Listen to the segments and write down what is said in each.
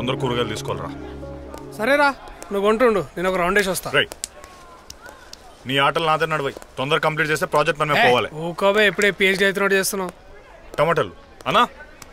తొందర కూరగాయలు తీసుకోవాలరా సరేరా నువ్వు కొంటుండు నేను ఒక రౌండ్ వేసి వస్తా రై నీ ఆటలు నాదే నడవై తొందర కంప్లీట్ చేస్తే ప్రాజెక్ట్ పని మీద పోవాలి ఊకోవే ఎప్పుడే పిహెచ్డీ అవుతున్నట్టు చేస్తున్నావు టమాటాలు అన్నా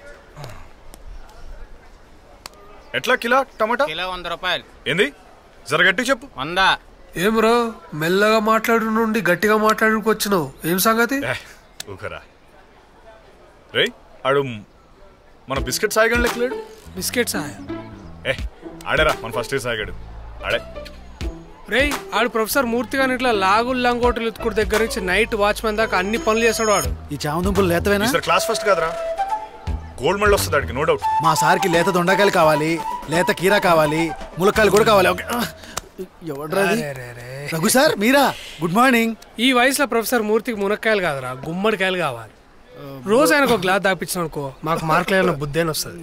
ఎట్లా కిలో టమాటా కిలో వంద రూపాయలు ఏంది జర గట్టి చెప్పు వంద ఏం బ్రో మెల్లగా మాట్లాడు నుండి గట్టిగా మాట్లాడుకు వచ్చినావు ఏం సంగతి ఏ, ఊకరా రే ఆడు మన బిస్కెట్ సాయిగండి లెక్కలేడు బిస్కెట్స్ ఏ ఆడేరా మన ఫస్ట్ ఇయర్ సాగాడు ఆడే రేయ్ ఆడు ప్రొఫెసర్ మూర్తి గాని ఇట్లా లాగులు లంగోటులు ఎత్తుకుడు దగ్గర నుంచి నైట్ వాచ్మెన్ దాకా అన్ని పనులు చేస్తాడు వాడు ఈ చామదుంపులు లేతవేనా ఈసారి క్లాస్ ఫస్ట్ కాదురా గోల్డ్ మెడల్ వస్తుంది ఆడికి నో డౌట్ మా సార్కి లేత దొండకాయలు కావాలి లేత కీరా కావాలి ములక్కాయలు కూడా కావాలి ఓకే. ఆ, ఎవడ్రా ఇది? రఘు సార్ మీరా గుడ్ మార్నింగ్ ఈ వయసులో ప్రొఫెసర్ మూర్తికి మునక్కాయలు కాదురా గుమ్మడికాయలు కావాలి రోజు ఆయనకు ఒక గ్లాస్ దాపించిన అనుకో మాకు మార్కులు ఏమైనా బుద్ధి అని వస్తుంది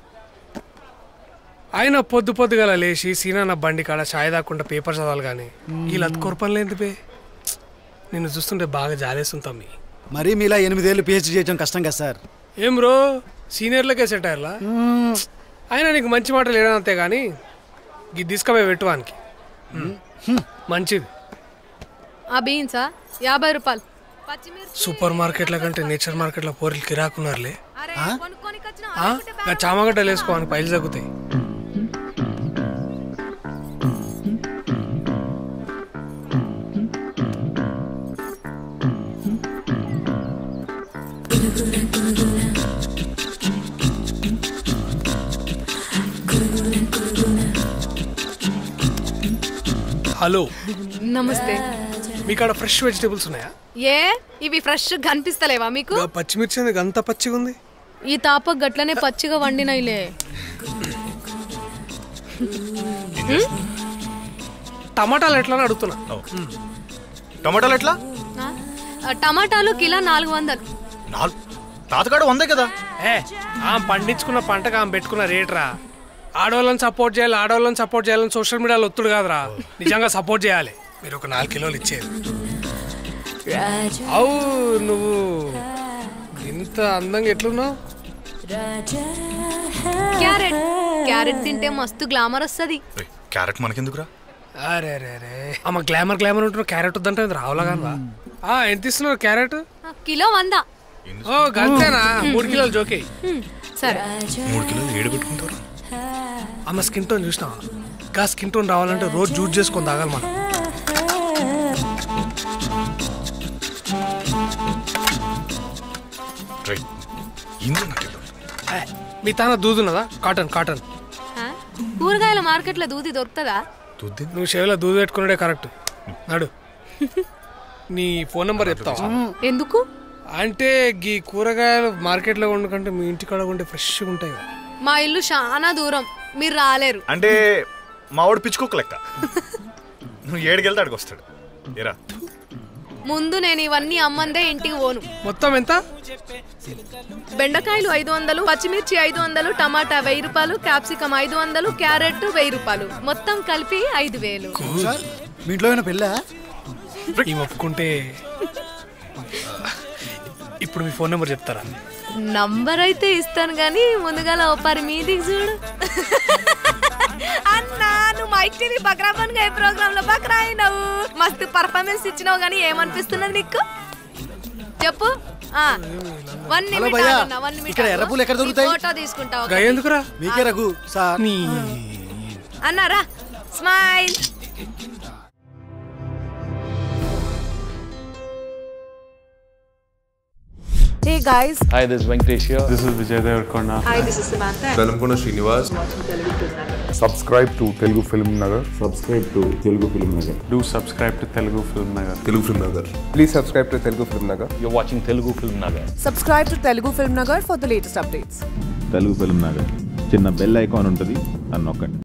ఆయన పొద్దు పొద్దుగల లేచి సీనాన్న బండి కాడ ఛాయ్ దాక్కుండా పేపర్ చదవాలి కానీ వీళ్ళు అతుకోరు పనులు ఏంటి బే నిన్ను చూస్తుంటే బాగా జాలేస్తుంటాం మీ మరీ మీలా ఎనిమిదేళ్ళు పిహెచ్డీ చేయడం కష్టం కదా సార్ ఏం బ్రో సీనియర్లకే సెట్ అయ్యాలా ఆయన నీకు మంచి మాట లేడంతే కానీ ఇది తీసుకపోయి పెట్టువానికి మంచిది ఆ బీన్సా యాభై రూపాయలు పచ్చిమిర్చి సూపర్ మార్కెట్ల కంటే నేచర్ మార్కెట్ల పోరీలు కిరాకున్నారులే అరే కొనుక్కోనికి వచ్చిన ఆ? ఇంకా చామగడ్డలు వేసుకోవాలి పైలు తగ్గుతాయి హలో నమస్తే మీ కాడ ఫ్రెష్ వెజిటేబుల్స్ ఉన్నాయా ఏ ఇవి ఫ్రెష్ కనిపిస్తలేవా మీకు గా పచ్చిమిర్చి ఎందుకు అంత పచ్చిగా ఉంది ఈ తాప గట్లనే పచ్చిగా వండినయిలే టమాటాలు ఎట్లా అని అడుగుతున్నా టమాటాలు ఎట్లా ఆ? ఆ, టమాటాలు కిలో నాలుగు వందలు నాలుగు తాతగాడు వందే కదా ఏ ఆమె పండించుకున్న పంటకు ఆమె పెట్టుకున్న రేట్రా ఆడవాళ్ళని సపోర్ట్ చేయాలి ఆడవాళ్ళని సపోర్ట్ చేయాలని సోషల్ మీడియాలో ఒత్తుడు కాదురా నిజంగా సపోర్ట్ చేయాలి మీరు ఒక నాలుగు కిలోలు ఇచ్చేది అవు నువ్వు ఇంత అందంగా ఎట్లున్నావు క్యారెట్ క్యారెట్ తింటే మస్తు గ్లామర్ వస్తుంది రేయ్, క్యారెట్ మనకెందుకురా అరే రే రే అమ్మ గ్లామర్ గ్లామర్ ఉంటున్నావు క్యారెట్ వద్దంటే రావులా కానీ ఆ ఎంత ఇస్తున్నారు క్యారెట్ కిలో వంద ఓ గంతేనా మూడు కిలోలు జోకే హ్మ్, సరే మూడు కిలోలు ఏడు పెట్టుకుంటారు అమ్మ స్కిన్ టోన్ చూసినావా గా స్కిన్ టోన్ రావాలంటే రోజు జ్యూస్ చేసుకొని తాగాలి మనం రే ఇందు నాకు ఇది. ఏ, మీ తాన దూదున్నదా కాటన్ కాటన్ ఆ? కూరగాయల మార్కెట్లో దూది దొరుకుతుందా దుద్ది నువ్వు చెవిలో దూది పెట్టుకున్నాడే కరెక్ట్ నడు నీ ఫోన్ నెంబర్ చెప్తావా ఎందుకు అంటే గీ కూరగాయలు మార్కెట్లో వండుకంటే మీ ఇంటికాడ ఉంటే ఫ్రెష్గా ఉంటాయి కదా మా ఇల్లు చాలా దూరం మీరు రాలేరు అంటే మా వాడు పిచ్చుకోక లెక్క నువ్వు ఏడుకెళ్తే ఆడికి వస్తాడు ఏరా ముందు నేను ఇవన్నీ అమ్మందే ఇంటికి పోను మొత్తం ఎంత బెండకాయలు ఐదు వందలు పచ్చిమిర్చి ఐదు వందలు టమాటా వెయ్యి రూపాయలు క్యాప్సికం ఐదు వందలు క్యారెట్ వెయ్యి రూపాయలు మొత్తం కలిపి ఐదు వేలు సార్ మీ ఇంట్లో ఏమైనా పెళ్ళా ఈ ఒప్పుకుంటే ఇప్పుడు మీ ఫోన్ నెంబర్ చెప్తారా నంబర్ అయితే ఇస్తాను గానీ ముందుగా ఓపారి మీదికి చూడు అన్నా నువ్వు మైక్ టీవీ బక్రాబన్ గా ప్రోగ్రామ్ లో బక్రా అయినావు మస్తు పర్ఫార్మెన్స్ ఇచ్చినావు గానీ ఏమనిపిస్తున్నది నీకు చెప్పు ఆ వన్ హలో నిమిట్ భయ్యా, ఆగన్నా, వన్ నిమిట్ ఇక్కడ ఆగు. ఎర్రపూలు ఎక్కడ దొరుకుతాయి? నీ ఫోటో తీసుకుంటావు గా ఎందుకురా మీకే రఘు సార్ నీ అన్నారా smile Hey guys, Hi, this is Venkatesh here. This is Vijay Devarkonda. Velankonda Srinivas subscribe to Telugu Film Nagar. Subscribe to Telugu Film Nagar Do subscribe to Telugu Film Nagar. Telugu Film Nagar Please subscribe to Telugu Film Nagar. You're watching Telugu Film Nagar. subscribe to Telugu Film Nagar for the latest updates. Telugu Film Nagar చిన్న bell icon ఉంటుంది అని నొక్కండి